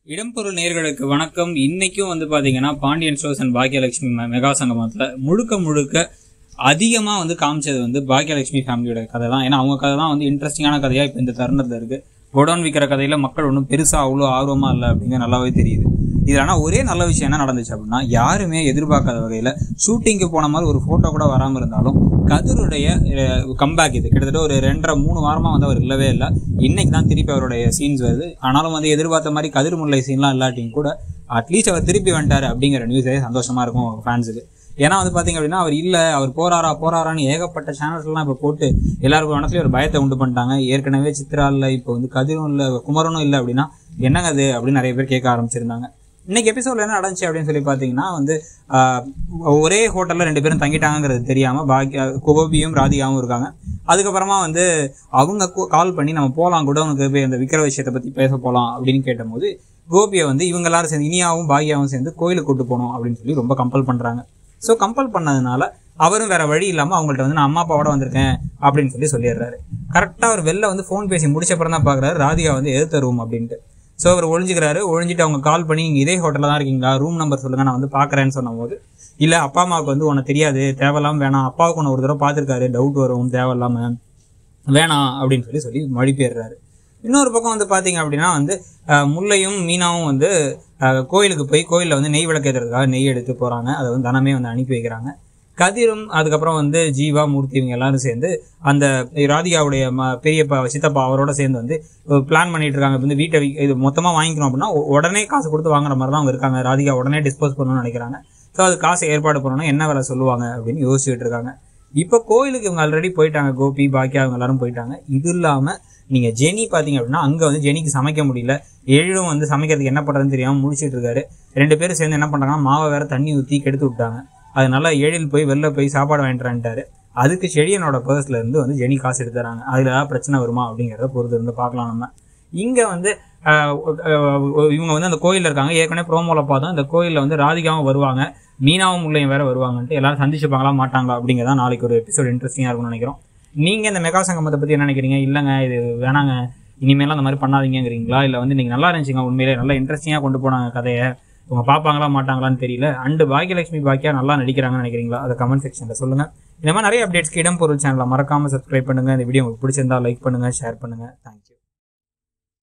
இடம்பொருள் நேர்களுக்கு வணக்கம் இன்னைக்கும் வந்து பாத்தீங்கன்னா பாண்டியன் ஸ்டோர்ஸ் அண்ட் பாக்கியலட்சுமி ம- மெகா சங்கமத்துல முழுக்க முழுக்க அதிகமா வந்து காமிச்சது வந்து பாக்கியலட்சுமி ஃபேமிலியோட கதை தான் ஏன்னா அவங்க கதை தான் வந்து இன்ட்ரெஸ்டிங்கான கதையா இப்போ இந்த தருணத்துல இருக்கு குடோன் விற்கிற கதையில மக்கள் ஒன்றும் பெருசா அவ்வளோ ஆர்வமா இல்லை அப்படிங்கிற நல்லாவே தெரியுது இது ஆனா ஒரே நல்ல விஷயம் என்ன நடந்துச்சு அப்படின்னா யாருமே எதிர்பார்க்காத வகையில ஷூட்டிங்க்கு போன மாதிரி ஒரு போட்டோ கூட வராம இருந்தாலும் கதிருடைய கம்பேக் இது கிட்டத்தட்ட ஒரு ரெண்டரை மூணு வாரமா வந்து அவர் இல்லவே இல்லை இன்னைக்கு தான் திருப்பி அவருடைய சீன்ஸ் வருது ஆனாலும் வந்து எதிர்பார்த்த மாதிரி கதிர் முல்லை சீன்லாம் இல்லாட்டியும் கூட அட்லீஸ்ட் அவர் திருப்பி வந்துட்டாரு அப்படிங்கிற நியூஸே சந்தோஷமா இருக்கும் ஃபேன்ஸுக்கு ஏன்னா வந்து பாத்தீங்க அப்படின்னா அவர் இல்ல அவர் போறாரா போறாரான்னு ஏகப்பட்ட சேனல்ஸ்லாம் இப்ப போட்டு எல்லாருக்கும் மனசுலயும் ஒரு பயத்தை உண்டு பண்ணிட்டாங்க ஏற்கனவே சித்ரா இல்ல இப்போ வந்து கதிரும் இல்ல குமரனும் இல்ல அப்படின்னா என்னங்க அது அப்படின்னு நிறைய பேர் கேட்க ஆரம்பிச்சிருந்தாங்க இன்னைக்கு எபிசோட்ல என்ன நடந்துச்சு அப்படின்னு சொல்லி பாத்தீங்கன்னா வந்து ஆஹ், ஒரே ஹோட்டல்ல ரெண்டு பேரும் தங்கிட்டாங்கங்கிறது தெரியாம பாக்கி கோபியும் ராதிகாவும் இருக்காங்க அதுக்கப்புறமா வந்து அவங்க கால் பண்ணி நம்ம போலாம் கூட உனக்கு போய் அந்த விக்கிர விஷயத்தை பத்தி பேச போலாம் அப்படின்னு கேட்டபோது கோபியை வந்து இவங்க எல்லாரும் சேர்ந்து இனியாவும் பாகியாவும் சேர்ந்து கோயிலுக்கு கூட்டு போகணும் அப்படின்னு சொல்லி ரொம்ப கம்பல் பண்றாங்க ஸோ கம்பல் பண்ணதுனால அவரும் வேற வழி இல்லாம அவங்கள்ட்ட வந்து நான் அம்மா அப்பாவோட வந்திருக்கேன் அப்படின்னு சொல்லி சொல்லிடுறாரு கரெக்டா அவர் வெளில வந்து ஃபோன் பேசி முடிச்ச அப்புறம் தான் பாக்குறாரு ராதிகா வந்து எதிர்த்த ரூம் அப்படின்ட்டு ஸோ அவர் ஒழிஞ்சுக்கிறாரு ஒழிஞ்சிட்டு அவங்க கால் பண்ணி நீங்க இதே ஹோட்டல்ல தான் இருக்கீங்களா ரூம் நம்பர் சொல்லுங்க நான் வந்து பாக்குறேன்னு சொன்னபோது இல்ல அப்பா அம்மாவுக்கு வந்து உனக்கு தெரியாது தேவையில்லாம வேணாம் அப்பாவுக்கு உன்னை ஒரு தடவை பார்த்துருக்காரு டவுட் வரும் தேவையில்லாம வேணாம் அப்படின்னு சொல்லி சொல்லி மொழிபெயர்றாரு இன்னொரு பக்கம் வந்து பாத்தீங்க அப்படின்னா வந்து அஹ், முல்லையும் மீனாவும் வந்து அஹ், கோயிலுக்கு போய் கோயிலில் வந்து நெய் விளக்கேற்றுறதுக்காக நெய் எடுத்து போறாங்க அதை வந்து தனமே வந்து அனுப்பி வைக்கிறாங்க கதிரும் அதுக்கப்புறம் வந்து ஜீவா மூர்த்தி இவங்க எல்லாரும் சேர்ந்து அந்த ராதிகாவுடைய ம- பெரியப்பா சித்தப்பா அவரோட சேர்ந்து வந்து பிளான் பண்ணிட்டு இருக்காங்க இப்ப வந்து வீட்டை வி- இது மொத்தமா வாங்கிக்கணும் அப்படின்னா உ- உடனே காசு கொடுத்து வாங்குற மாதிரி தான் அவங்க இருக்காங்க ராதிகா உடனே டிஸ்போஸ் பண்ணணும்னு நினைக்கிறாங்க ஸோ அது காசு ஏற்பாடு பண்ணணும் என்ன வேலை சொல்லுவாங்க அப்படின்னு யோசிச்சுட்டு இருக்காங்க இப்போ கோயிலுக்கு இவங்க ஆல்ரெடி போயிட்டாங்க கோபி பாக்கியா அவங்க எல்லாரும் போயிட்டாங்க இது இல்லாம நீங்க ஜெனி பாத்தீங்க அப்படின்னா அங்க வந்து ஜெனிக்கு சமைக்க முடியல எழிலும் வந்து சமைக்கிறதுக்கு என்ன பண்றதுன்னு தெரியாம முடிச்சிட்டு இருக்காரு ரெண்டு பேரும் சேர்ந்து என்ன பண்றாங்கன்னா மாவை வேற தண்ணி ஊத்தி கெடுத்து விட்டாங்க அதனால எழில் போய் வெளில போய் சாப்பாடு வாங்கிட்டு வந்துட்டாரு அதுக்கு செடியனோட பர்ஸ்ல இருந்து வந்து ஜெனி காசு எடுத்துறாங்க அதுல ஏதாவது பிரச்சனை வருமா அப்படிங்கறத பொறுத்து இருந்து பார்க்கலாம் நம்ம இங்க வந்து ஆஹ், ஆஹ், இவங்க வந்து அந்த கோயில்ல இருக்காங்க ஏற்கனவே ப்ரோமோல பார்த்தோம் இந்த கோயில்ல வந்து ராதிகாவும் வருவாங்க மீனாவும் முள்ளையும் வேற வருவாங்கன்ட்டு எல்லாரும் சந்திச்சுப்பாங்களா மாட்டாங்களா அப்படிங்கிறதா நாளைக்கு ஒரு எபிசோட் இன்ட்ரெஸ்டிங்கா இருக்கும்னு நினைக்கிறோம் நீங்க இந்த மெகா சங்கமத்தை பத்தி என்ன நினைக்கிறீங்க இல்லங்க இது வேணாங்க இனிமேலாம் அந்த மாதிரி பண்ணாதீங்கிறீங்களா இல்ல வந்து நீங்க நல்லா இருந்துச்சுங்க உண்மையிலே நல்லா இன்ட்ரெஸ்டிங்கா கொண்டு போனாங்க கதையை உங்க பாப்பாங்களா மாட்டாங்களான்னு தெரியல அண்டு பாக்கியலட்சுமி பாக்கியா நல்லா நடிக்கிறாங்கன்னு நினைக்கிறீங்களா அதை கமெண்ட் செக்ஷன்ல சொல்லுங்க இந்த மாதிரி நிறைய அப்டேட்ஸ்க்கு இடம் பொருள் சேனலை மறக்காம சப்ஸ்கிரைப் பண்ணுங்க இந்த வீடியோ உங்களுக்கு பிடிச்சிருந்தா லைக் பண்ணுங்க ஷேர் பண்ணுங்க தேங்க்யூ